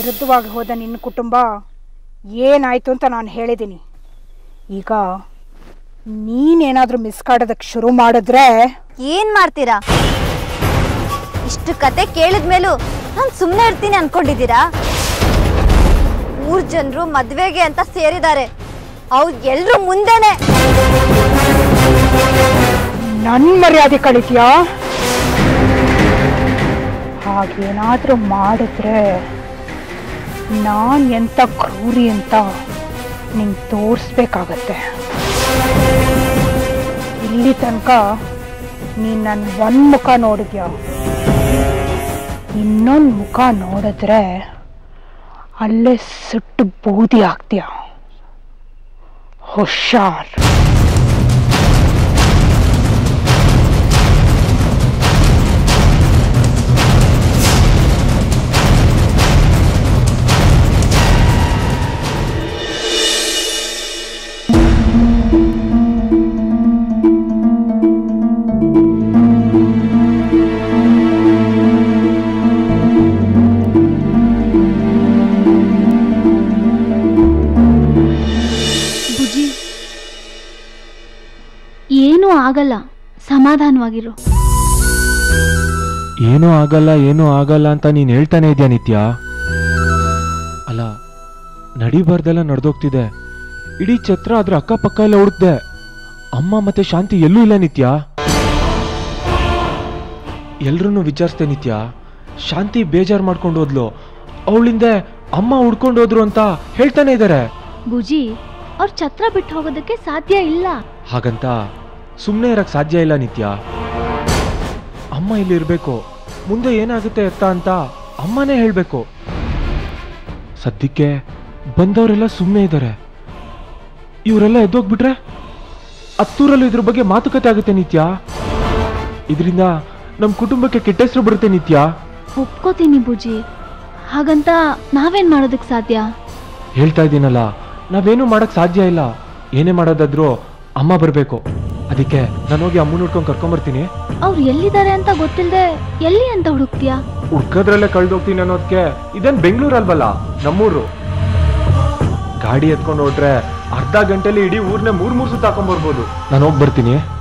ವಿರುದ್ಧವಾಗಿ ಹೋದ ನಿನ್ನ ಕುಟುಂಬ ಏನಾಯ್ತು ಅಂತ ನಾನು ಹೇಳಿದ್ದೀನಿ ಈಗ ನೀನೇನಾದರೂ ಮಿಸ್ಕಾಡೋದಕ್ಕೆ ಶುರು ಮಾಡಿದ್ರೆ ಏನ್ ಮಾಡ್ತೀರಾ ಇಷ್ಟು ಕತೆ ಕೇಳಿದ್ಮೇಲೂ ನಾನು ಸುಮ್ಮನೆ ಇರ್ತೀನಿ ಅನ್ಕೊಂಡಿದ್ದೀರಾ ಊರ್ ಜನರು ಮದ್ವೆಗೆ ಅಂತ ಸೇರಿದ್ದಾರೆ ಅವ್ರು ಎಲ್ರು ಮುಂದೆನೆ ನನ್ನ ಮರ್ಯಾದೆ ಕಳಿತೀಯಾ ಹಾಗೇನಾದರೂ ಮಾಡಿದ್ರೆ ನಾನು ಎಂಥ ಕ್ರೂರಿ ಅಂತ ನಿಂಗೆ ತೋರಿಸ್ಬೇಕಾಗತ್ತೆ ಇಲ್ಲಿ ತನಕ ನೀನು ನನ್ನ ಒಂದು ಮುಖ ನೋಡಿದ್ಯಾ ಇನ್ನೊಂದು ಮುಖ ನೋಡಿದ್ರೆ ಅಲ್ಲೇ ಸುಟ್ಟು ಬೂದಿ ಆಗ್ತೀಯ ಹುಷಾರ್ ಬುಜಿ ಏನೂ ಆಗಲ್ಲ ಸಮಾಧಾನವಾಗಿರು ಏನೂ ಆಗಲ್ಲ ಏನೂ ಆಗಲ್ಲ ಅಂತ ನೀನು ಹೇಳ್ತಾನೆ ಇದೆಯಾ ನಿತ್ಯ ಅಲ್ಲ ನಡಿಬಾರ್ದೆಲ್ಲ ನಡೆದೋಗ್ತಿದೆ ಇಡೀ ಛತ್ರ ಅದ್ರ ಅಕ್ಕಪಕ್ಕ ಎಲ್ಲ ಹುಡುಕ್ದೆ ಅಮ್ಮ ಮತ್ತೆ ಶಾಂತಿ ಎಲ್ಲೂ ಇಲ್ಲ ನಿತ್ಯ ಎಲ್ರೂ ವಿಚಾರಿಸ್ದೆ ನಿತ್ಯ ಶಾಂತಿ ಬೇಜಾರು ಮಾಡ್ಕೊಂಡು ಹೋದ್ಲು ಅವಳಿಂದ ಅಮ್ಮ ಹುಡ್ಕೊಂಡು ಹೋದ್ರು ಅಂತ ಹೇಳ್ತಾನೆ ಇದ್ದಾರೆ ಬುಜಿ ಅವ್ರ ಛತ್ರ ಬಿಟ್ಟು ಹೋಗೋದಕ್ಕೆ ಸಾಧ್ಯ ಇಲ್ಲ ಹಾಗಂತ ಸುಮ್ಮನೆ ಇರಕ್ ಸಾಧ್ಯ ಇಲ್ಲ ನಿತ್ಯ ಅಮ್ಮ ಇಲ್ಲಿ ಇರ್ಬೇಕು ಮುಂದೆ ಏನಾಗುತ್ತೆ ಎತ್ತ ಅಂತ ಅಮ್ಮನೇ ಹೇಳ್ಬೇಕು ಸದ್ಯಕ್ಕೆ ಬಂದವರೆಲ್ಲ ಸುಮ್ಮನೆ ಇದ್ದಾರೆ ಇವರೆಲ್ಲ ಎದ್ದೋಗ್ಬಿಟ್ರೆ ಹತ್ತೂರಲ್ಲೂ ಇದ್ರ ಬಗ್ಗೆ ಮಾತುಕತೆ ಆಗುತ್ತೆ ನಿತ್ಯ ಇದರಿಂದ ನಮ್ಮ ಕುಟುಂಬಕ್ಕೆ ಕೆಟ್ಟ ಹೆಸರು ಬರುತ್ತೆ ನಿತ್ಯ ಒಪ್ಕೋತೀನಿ ಬುಜಿ ಹಾಗಂತ ನಾವೇನ್ ಮಾಡೋದಕ್ಕೆ ಸಾಧ್ಯ ಹೇಳ್ತಾ ಇದ್ದೀನಲ್ಲ ನಾವೇನು ಮಾಡಕ್ ಸಾಧ್ಯ ಇಲ್ಲ ಏನೇ ಮಾಡೋದಾದ್ರೂ ಅಮ್ಮ ಬರಬೇಕು ಅದಕ್ಕೆ ನಾನು ಹೋಗಿ ಅಮ್ಮನ ಹುಡ್ಕೊಂಡು ಕರ್ಕೊಂಬರ್ತೀನಿ ಅವ್ರು ಎಲ್ಲಿದ್ದಾರೆ ಅಂತ ಗೊತ್ತಿಲ್ಲದೆ ಎಲ್ಲಿ ಅಂತ ಹುಡುಕ್ತೀಯಾ ಹುಡ್ಕದ್ರಲ್ಲೇ ಕಳ್ದೋಗ್ತೀನಿ ಅನ್ನೋದಕ್ಕೆ ಇದೇನ್ ಬೆಂಗಳೂರು ಅಲ್ವಲ್ಲ ನಮ್ಮೂರು ಗಾಡಿ ಎತ್ಕೊಂಡು ಹೊಟ್ರೆ ಅರ್ಧ ಗಂಟೆಲಿ ಇಡೀ ಊರ್ನ ಮೂರ್ ಮೂರ್ ಸುತ್ತ ಹಾಕೊಂಡ್ ಬರ್ಬೋದು ನಾನು ಹೋಗಿ ಬರ್ತೀನಿ